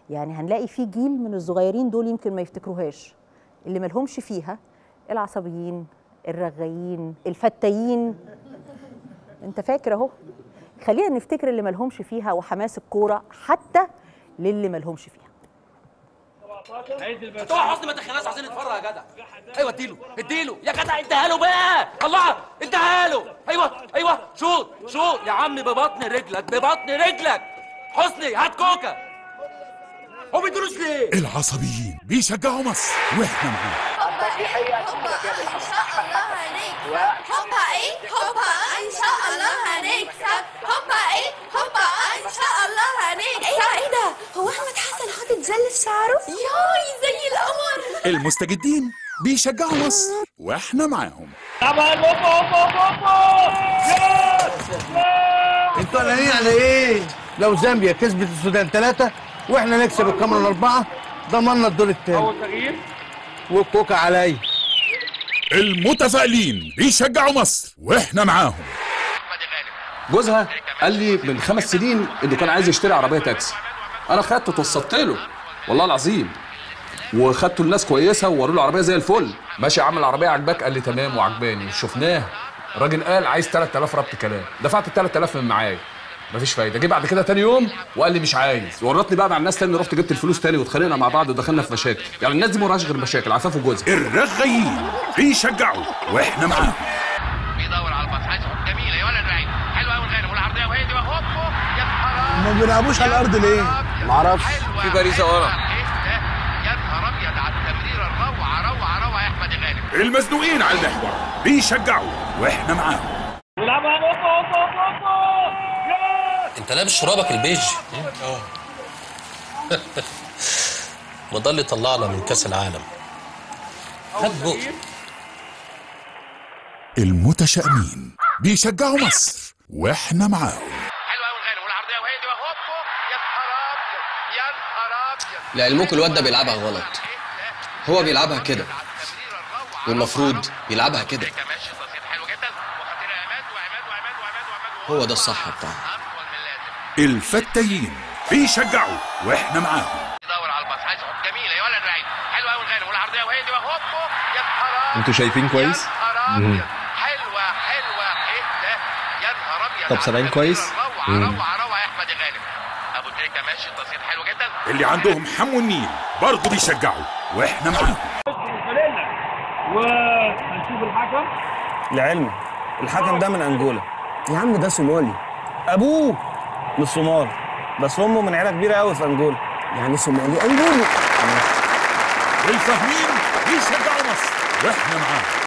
يعني هنلاقي في جيل من الصغيرين دول يمكن ما يفتكروهاش اللي ملهمش فيها العصبيين الرغايين الفتايين انت فاكر اهو خلينا نفتكر اللي ملهمش فيها وحماس الكوره حتى للي ملهمش فيها طبعا حسني ما تخليناش عايزين نتفرج يا جدع ايوه اديله اديله يا جدع اديها له بقى الله اديها له ايوه ايوه شوط شوط يا عم ببطن رجلك ببطن رجلك حسني هات كوكا هو بيدروش ليه العصبيين بيشجعوا مصر واحنا معاهم ان شاء الله هنكسب هوبا ايه هوبا ان شاء الله هنكسب هوبا ايه هوبا ان شاء الله هنكسب ايه ده ايه ده هو احمد حسن حاطط جل في شعره ياي زي القمر المستجدين بيشجعوا مصر واحنا معاهم انتوا قلقانين على ايه؟ لو زامبيا كسبت السودان ثلاثة واحنا نكسب الكاميرون أربعة ضمننا الدور الثاني أول تغيير والكوكا عليا المتفائلين بيشجعوا مصر واحنا معاهم جوزها قال لي من خمس سنين انه كان عايز يشتري عربيه تاكسي انا خدته توسطت له والله العظيم وخدته الناس كويسه ووروا له العربيه زي الفل ماشي يا عم العربيه عجباك قال لي تمام وعجباني شفناه الراجل قال عايز 3000 ربط كلام دفعت ال 3000 من معايا مفيش فايده جه بعد كده تاني يوم وقال لي مش عايز ورطني بقى مع الناس تاني رحت جبت الفلوس تاني واتخانقنا مع بعض ودخلنا في مشاكل يعني الناس دي مراش غير مشاكل عفاف وجوزها الرغايين بيشجعوا واحنا معاهم بيدور على الباص عايز يحط جميله يا ولد بعيد حلوه قوي الغانم والعرضيه وهي دي هوب هوب يا نهار ما بيلعبوش على الأرض ليه؟ معرفش في باريزة ورا. يا نهار ابيض على التمريره الروعه روعه روعه يا احمد غانم المزنوقين على المحور بيشجعوا واحنا معاهم انت لابس شرابك البيج اه ما ده اللي طلعنا من كاس العالم هات بق المتشائمين بيشجعوا مصر واحنا معاهم حلوه قوي الغانم والعرضيه وهي دي هوب هوب يا نهار ابيض يا نهار ابيض لعلمكم الواد ده بيلعبها غلط هو بيلعبها كده والمفروض يلعبها كده ماشي تصير حلو جدا وخطيره عماد وعماد وعماد وعماد وعماد هو ده الصح بتاعه اطول من اللازم الفتايين بيشجعوا واحنا معاهم يدور على الباص عايز يحط جميله يا ولد بعيد حلوه قوي الغانم والعرضيه وهي دي هوب هوب يا نهار ابيض انتوا شايفين كويس؟ يا نهار ابيض حلوه حلوه ايه ده يا نهار ابيض طب سامعين كويس؟ روعه روعه روعه يا احمد غانم ابو تريكه ماشي تصير حلو جدا اللي عندهم حمو النيل برضه بيشجعوا واحنا معاهم لعلمي الحكم ده من أنجولا يا عم ده صومالي أبوه من الصومال بس أمه من عيلة كبيرة أوي في أنجولا يعني صومالي أنجولي الفاهمين بيشجعوا مصر واحنا معاهم